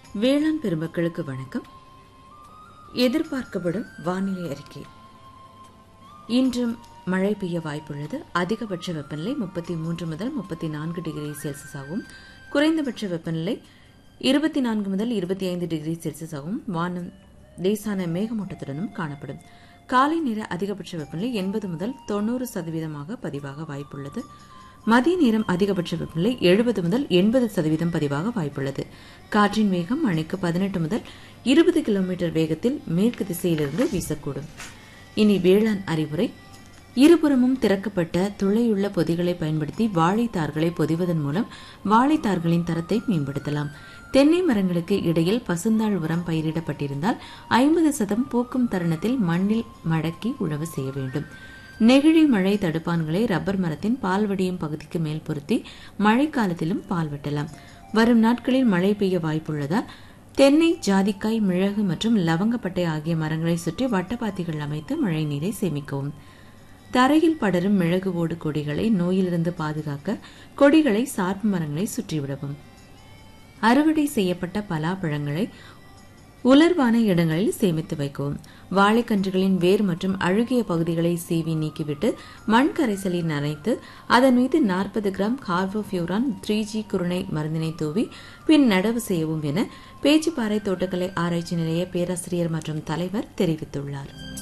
வேளாண் பெருமக்களுக்கு வணக்கம் எதிர்பார்க்கப்படும் வானிலை அறிக்கை இன்றும் மழை பெய்ய வாய்ப்புள்ளது அதிகபட்ச வெப்பநிலை முப்பத்தி மூன்று முதல் முப்பத்தி நான்கு டிகிரி செல்சியஸ் ஆகும் குறைந்தபட்ச வெப்பநிலை இருபத்தி நான்கு முதல் இருபத்தி ஐந்து டிகிரி செல்சியஸ் ஆகும் வானம் லேசான மேகமூட்டத்துடனும் காணப்படும் காலை நேர அதிகபட்ச வெப்பநிலை எண்பது முதல் தொண்ணூறு சதவீதமாக பதிவாக வாய்ப்புள்ளது மதிய நேரம் அதிகபட்ச வெப்பநிலை எழுபது முதல் எண்பது சதவீதம் பதிவாக வாய்ப்புள்ளது காற்றின் வேகம் மணிக்கு பதினெட்டு முதல் இருபது கிலோமீட்டர் வேகத்தில் மேற்கு திசையிலிருந்து வீசக்கூடும் இனி வேளாண் அறிவுரை இருபுறமும் திறக்கப்பட்ட துளையுள்ள பொதிகளை பயன்படுத்தி வாழைத்தார்களை பொதிவதன் மூலம் வாழைத்தார்களின் தரத்தை மேம்படுத்தலாம் தென்னை மரங்களுக்கு இடையில் பசுந்தாள் உரம் பயிரிடப்பட்டிருந்தால் ஐம்பது சதம் பூக்கும் தருணத்தில் மண்ணில் மடக்கி உழவு செய்ய வேண்டும் நெகிழி மழை தடுப்பான்களை ரப்பர் மரத்தின் பால் வடியும் பகுதிக்கு மேல் பொருத்தி மழைக்காலத்திலும் பால் வெட்டலாம் வரும் நாட்களில் மழை பெய்ய வாய்ப்புள்ளதால் தென்னை ஜாதிக்காய் மிளகு மற்றும் லவங்கப்பட்டை ஆகிய மரங்களை சுற்றி வட்டப்பாத்திகள் அமைத்து மழை நீரை சேமிக்கவும் தரையில் படரும் மிளகு ஓடு கொடிகளை நோயிலிருந்து பாதுகாக்க கொடிகளை சார்பு மரங்களை சுற்றிவிடவும் அறுவடை செய்யப்பட்ட பலாப்பழங்களை உலர்வான இடங்களில் சேமித்து வைக்கவும் வாழைக்கன்றுகளின் வேர் மற்றும் அழுகிய பகுதிகளை சீவி நீக்கிவிட்டு மண் கரைசலில் நனைத்து அதன் மீது நாற்பது கிராம் கார்போஃபியூரான் த்ரீ ஜி குருணை மருந்தினை தூவி பின் நடவு செய்யவும் என பேச்சுப்பாறை தோட்டக்கலை ஆராய்ச்சி நிலைய பேராசிரியர் மற்றும் தலைவர் தெரிவித்துள்ளார்